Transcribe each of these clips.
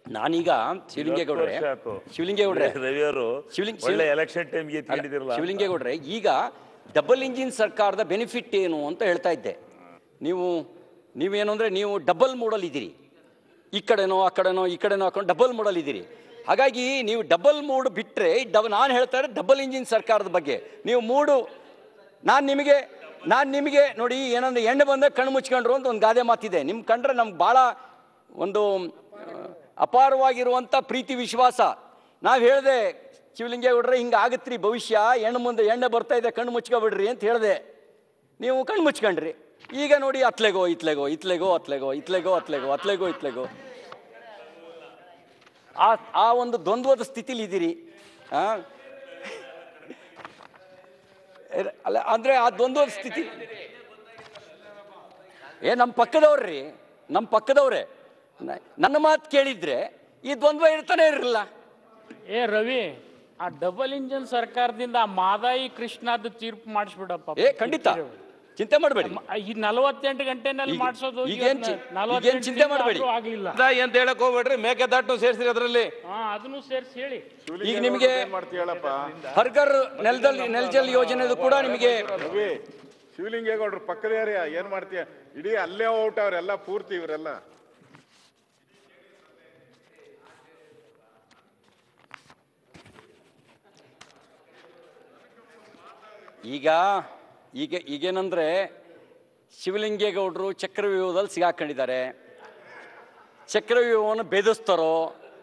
ನಾನೀಗ ಶಿವಲಿಂಗೇಗೌಡ್ರೆ ವರ್ಷ ಆಯ್ತು. ಶಿವಲಿಂಗೇಗೌಡ್ರೆ ರವಿಯವರು ಶಿವಲಿಂಗ್- ಒಳ್ಳೆ ಎಲೆಕ್ಷನ್ ಟೈಮ್ಗೆ ಅಲ್ಲ, ಎತ್ಕೊಂಡಿದಿರಲ್ಲ ಶಿವಲಿಂಗೇಗೌಡ್ರೆ ಈಗ ಡಬಲ್ ಇಂಜಿನ್ ಸರ್ಕಾರದ ಬೆನಿಫಿಟ್ ಏನು ಅಂತ ಹೇಳ್ತಾ ಇದ್ದೆ ನೀವು ನೀವೇನು ಅಂದರೆ ನೀವು ಡಬಲ್ ಮೋಡಲ್ ಇದ್ದೀರಿ ಈ ಕಡೆನೋ ಆ ಕಡೆನೋ ಈ ಕಡೆನೋ ಹಾಕೊಂಡು ಡಬಲ್ ಮೋಡಲ್ ಇದ್ದೀರಿ ಹಾಗಾಗಿ ನೀವು ಡಬಲ್ ಮೂಡ್ ಬಿಟ್ಟರೆ ಡಬ್ ನಾನು ಹೇಳ್ತಾ ಇರೋದು ಡಬಲ್ ಇಂಜಿನ್ ಸರ್ಕಾರದ ಬಗ್ಗೆ ನೀವು ಮೂಡು ನಾನು ನಿಮಗೆ ನಾನು ನಿಮಗೆ ನೋಡಿ ಏನಂದ್ರೆ ಎಣ್ಣೆ ಬಂದಾಗ ಕಣ್ಣು ಮುಚ್ಕೊಂಡ್ರು ಅಂತ ಒಂದು ಗಾದೆ ಮಾತಿದೆ ನಿಮ್ಮ ಕಂಡ್ರೆ ನಮ್ಗೆ ಭಾಳ ಒಂದು ಆ, ಅಪಾರವಾಗಿರುವಂಥ ಪ್ರೀತಿ ವಿಶ್ವಾಸ ನಾವು ಹೇಳಿದೆ ಶಿವಲಿಂಗೇಗೌಡ್ರೆ ಹಿಂಗೆ ಆಗತ್ರಿ ಭವಿಷ್ಯ ಹೆಣ್ಣು ಮುಂದೆ ಎಣ್ಣೆ ಬರ್ತಾ ಇದೆ ಕಣ್ಣು ಮುಚ್ಕೊಬಿಡ್ರಿ ಅಂತ ಹೇಳಿದೆ ನೀವು ಕಣ್ಣು ಮುಚ್ಕೊಂಡ್ರಿ ಈಗ ನೋಡಿ ಅತ್ಲೆಗೋ ಇತ್ಲೆಗೋ ಇತ್ಲೆಗೋ ಅತ್ಲೆಗೋ ಇತ್ಲೆಗೋ ಅತ್ಲೆಗೋ ಅತ್ಲೆಗೋ ಇತ್ಲೆಗೋ ಆ ಆ ಒಂದು ದ್ವಂದ್ವದ ಸ್ಥಿತಿಲಿ ಇದ್ದೀರಿ ಆ? ಎರ- ಅಲ್ಲ ಅಂದ್ರೆ ಆ ದ್ವಂದ್ವದ ಸ್ಥಿತಿ ಏ ನಮ್ಮ ಪಕ್ಕದವ್ರಿ ನಮ್ಮ ಪಕ್ಕದವ್ರೆ ನ- ನನ್ನ ಮಾತು ಕೇಳಿದ್ರೆ ಈ ದ್ವಂದ್ವ ಇರ್ತಾನೆ ಇರಲಿಲ್ಲ ಏ ರವಿ ಆ ಡಬಲ್ ಇಂಜಿನ್ ಸರ್ಕಾರದಿಂದ ಆ ಮಾದಾಯಿ ಕೃಷ್ಣದ ತೀರ್ಪು ಮಾಡಿಸ್ಬಿಡಪ್ಪ ಏ ಖಂಡಿತ ಚಿಂತೆ ಮಾಡಬೇಡಿ ಈ ನಲವತ್ತೆಂಟು ಗಂಟೆನಲ್ಲಿ ಈಗ- ಮಾಡಿಸೋದು ಈಗೇನ್ ಚಿ- ಈಗೇನ್ ಚಿಂತೆ ಮಾಡ್ಬೇಡಿ. ಆಗ್ಲಿಲ್ಲ ಅಂತ ಹೇಳಕ್ ಹೋಗ್ಬೇಡ್ರಿ ಮೇಕೆದಾಟು ಸೇರಿಸ್ರಿ ಅದರಲ್ಲಿ ಹಾ ಅದನ್ನು ಸೇರಿಸಿ ಹೇಳಿ ಈಗ ನಿಮಗೆ ಏನ್ ಮಾಡ್ತೀಯ ಹೇಳಪ್ಪ ಹರ್ಗರ್ ನೆಲದಲ್ಲಿ ನೆಲಜಲ್ ಯೋಜನೆದು ಕೂಡ ನಿಮಗೆ ರವಿ ಶಿವಲಿಂಗೇಗೌಡ್ರು ಪಕ್ಕದ ಏರಿಯಾ ಏನ್ ಮಾಡ್ತೀಯ ಇಡೀ ಅಲ್ಲೇ ಔಟ್ ಅವ್ರೆಲ್ಲ ಪೂರ್ತಿ ಇವರೆಲ್ಲ ಈಗ ಈಗ ಈಗೇನಂದ್ರೆ ಶಿವಲಿಂಗೇಗೌಡರು ಚಕ್ರವ್ಯೂಹದಲ್ಲಿ ಸಿಗಾಕೊಂಡಿದ್ದಾರೆ ಚಕ್ರವ್ಯೂಹವನ್ನು ಭೇದಿಸ್ತಾರೋ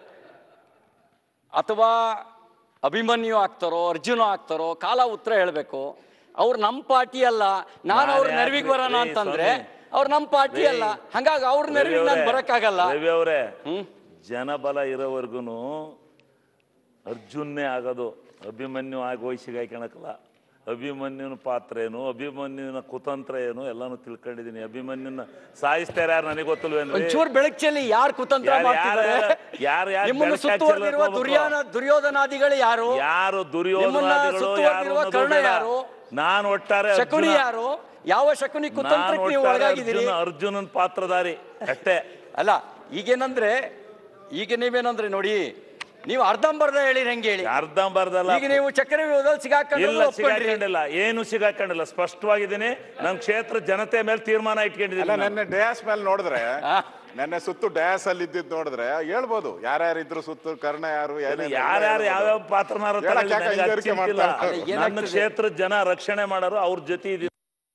ಅಥವಾ ಅಭಿಮನ್ಯು ಆಗ್ತಾರೋ ಅರ್ಜುನ ಆಗ್ತಾರೋ ಕಾಲ ಉತ್ತರ ಹೇಳಬೇಕು ಅವ್ರು ನಮ್ಮ ಪಾರ್ಟಿ ಅಲ್ಲ ನಾನು ಅವ್ರ ನಾನೇ ನೆರವಿಗೆ ಆಗ್ಲಿ- ಬರೋಣ ಏ, ಅಂತಂದ್ರೆ ಸ್ವಾಮಿ. ಅವ್ರು ನಮ್ಮ ಪಾರ್ಟಿ ಅಲ್ಲ ಹಂಗಾಗಿ ಅವ್ರ ನೆರವಿಗೆ ನಾನು ಬರೋಕ್ಕಾಗಲ್ಲ ರವಿ ಅವರೇ ಹ್ಮ್ ಜನಬಲ ಇರೋವರೆಗೂ ಅರ್ಜುನ್ನೇ ಆಗೋದು ಅಭಿಮನ್ಯು ಆಗಿ ವಯಸ್ಸಿಗೆ ಹಾಕೊಳಕಲ್ಲ ಅಭಿಮನ್ಯುನ ಪಾತ್ರ ಏನು ಅಭಿಮನ್ಯುನ ಕುತಂತ್ರ ಏನು ಎಲ್ಲಾನು ತಿಳ್ಕೊಂಡಿದೀನಿ ಅಭಿಮನ್ಯುನ ಸಾಯಿಸ್ತಾರೆ ಯಾರು ನನಗೆ ಗೊತ್ತಿಲ್ವೇನ್ರಿ ಒಂಚೂರು ಬೆಳಗ್ಚಲ್ಲಿ ಯಾರು ಕುತಂತ್ರ ಯಾರು- ಮಾಡ್ತಿದ್ದಾರೆ ಯಾರು- ಯಾರು- ಯಾರು ನಿಮ್ಮನ್ನು ಬೆಳಕಾಗಿ ಸುತ್ತುವರೆದಿರುವ ಚೆಲ್ಲೋಕೆ ದುರ್ಯಾನ ದುರ್ಯೋಧನಾದಿಗಳು ಯಾರು ಯಾರು ನಿಮ್ಮನ್ನ ದುರ್ಯೋಧನಾದಿಗಳು ಯಾರು ಸುತ್ತುವರೆದಿರುವ ಅನ್ನೋದು ಕರ್ಣ ಬೇಡ. ಯಾರು? ನಾನು ಒಟ್ಟಾರೆ ಶಕುನಿ ಅರ್ಜುನ- ಯಾರು ಯಾವ ಶಕುನಿ ನಾನು ಕುತಂತ್ರಕ್ಕೆ ನೀವು ಒಟ್ಟಾರೆ ಒಳಗಾಗಿದ್ದೀರಿ ಅರ್ಜುನ ಅರ್ಜುನನ್ ಪಾತ್ರಧಾರಿ ಅಷ್ಟೇ ಅಲ್ಲ ಈಗೇನಂದ್ರೆ ಈಗ ನೀವೇನಂದ್ರೆ ನೋಡಿ ನೀವು ಅರ್ಧಂಬರ್ಧ ಹೇಳಿರಿ ಹೆಂಗೆ ಹೇಳಿ ಅರ್ಧಂಬರ್ಧಲ್ಲ ಈಗ ನೀವು ಚಕ್ರವ್ಯೂಹದಲ್ಲಿ ಸಿಗಾಕೊಂಡು ಇಲ್ಲ ಒಪ್ಕೊಂಡ್ರಿ ಸಿಗಾಕೊಂಡಿಲ್ಲ ಏನು ಸಿಗಾಕೊಂಡಿಲ್ಲ ಸ್ಪಷ್ಟವಾಗಿದ್ದೀನಿ ನನ್ನ ಕ್ಷೇತ್ರ ಜನತೆ ಮೇಲೆ ತೀರ್ಮಾನ ಅಲ್ಲ ಇಟ್ಕೊಂಡಿದ್ದೀನಿ ನಾನು. ನೆನ್ನೆ ಡಯಾಸ್ ಮೇಲೆ ನೋಡಿದ್ರೆ ಆ. ನೆನ್ನೆ ಸುತ್ತು ಡಯಾಸ್ ಅಲ್ಲಿ ಇದ್ದಿದ್ ನೋಡಿದ್ರೆ ಹೇಳ್ಬೋದು ಯಾರ್ಯಾರು ಇದ್ರು ಸುತ್ತು ಕರ್ಣ ಯಾರು ಏನೇನು ಯಾರ್ಯಾರು ಯಾವ್ಯಾವ ಪಾತ್ರನಾರ ಹೇಳಕ್ ತಗೊಳ್ಳಿ, ಯಾಕೆ ನನಗೆ ಹಿಂಜರಿಕೆ ಅಚ್ಚಿಂತಿಲ್ಲ. ಮಾಡ್ತಾರೆ? ಅಲ್ಲ, ನನ್ನ ಏನಾಗ್ತದೆ? ಕ್ಷೇತ್ರ ಜನ ರಕ್ಷಣೆ ಮಾಡೋರು ಅವ್ರ ಜೊತೆ ಇದೀನಿ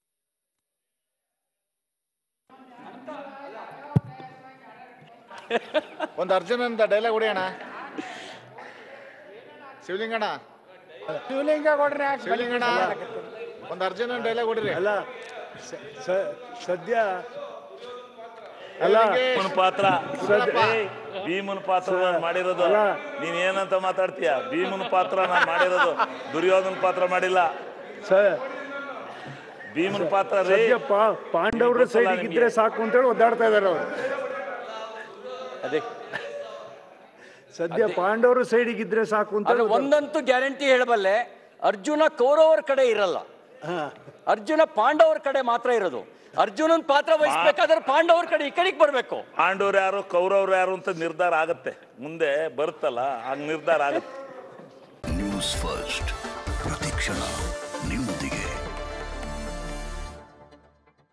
ಒಂದು ಅರ್ಜುನಂದ ಡೈಲಾಗ್ ಹೊಡಿಯೋಣ ಶಿವಲಿಂಗಣ್ಣ ಶಿವಲಿಂಗಣ್ಣ ಒಂದು ಅರ್ಜುನನ್ ಡೈಲಾಗ್ ಹೊಡಿರಿ ಅಲ್ಲ ಸ- ಸ- ಸದ್ಯ ಅಲ್ಲ ಭೀಮನ ಪಾತ್ರ ಸದ್ಯ- ಏಯ್, ಭೀಮನ ಪಾತ್ರ ನಾನು ಮಾಡಿರೋದು ಅಲ್ಲ. ನೀನ್ ಏನಂತ ಮಾತಾಡ್ತೀಯ ಭೀಮನ ಪಾತ್ರ ನಾನು ಮಾಡಿರೋದು ದುರ್ಯೋಧನ ಪಾತ್ರ ಮಾಡಿಲ್ಲ ಸ- ಭೀಮನ ಪಾತ್ರ ರೀ ಸದ್ಯ ಪಾ- ಪಾಂಡವ್ರ ಗೊತ್ತಲ್ಲ ಸೈಡ್ ನಿಮ್ಗೆ? ಇದ್ರೆ ಸಾಕು ಅಂತೇಳಿ ಒದ್ದಾಡ್ತಾ ಇದಾರೆ ಅವ್ರು ಅದೇ ಸದ್ಯ ಪಾಂಡವ್ರ ಸೈಡಿಗೆ ಇದ್ರೆ ಸಾಕು ಅಂತ ಆದ್ರೆ ಒಂದಂತೂ ಗ್ಯಾರಂಟಿ ಹೇಳಬಲ್ಲೆ ಅರ್ಜುನ ಕೌರವರ ಕಡೆ ಇರಲ್ಲ ಅರ್ಜುನ ಪಾಂಡವರ ಕಡೆ ಮಾತ್ರ ಇರೋದು ಅರ್ಜುನನ್ ಪಾತ್ರ ವಹಿಸ್ಬೇಕಾದ್ರೆ ಪಾಂಡವರ ಕಡೆ ಈ ಕಡೆಗೆ ಬರ್ಬೇಕು ಪಾಂಡವ್ರು ಯಾರು ಕೌರವ್ರು ಯಾರು ಅಂತ ನಿರ್ಧಾರ ಆಗತ್ತೆ ಮುಂದೆ ಬರುತ್ತಲ್ಲ ಆಗ ನಿರ್ಧಾರ ಆಗತ್ತೆ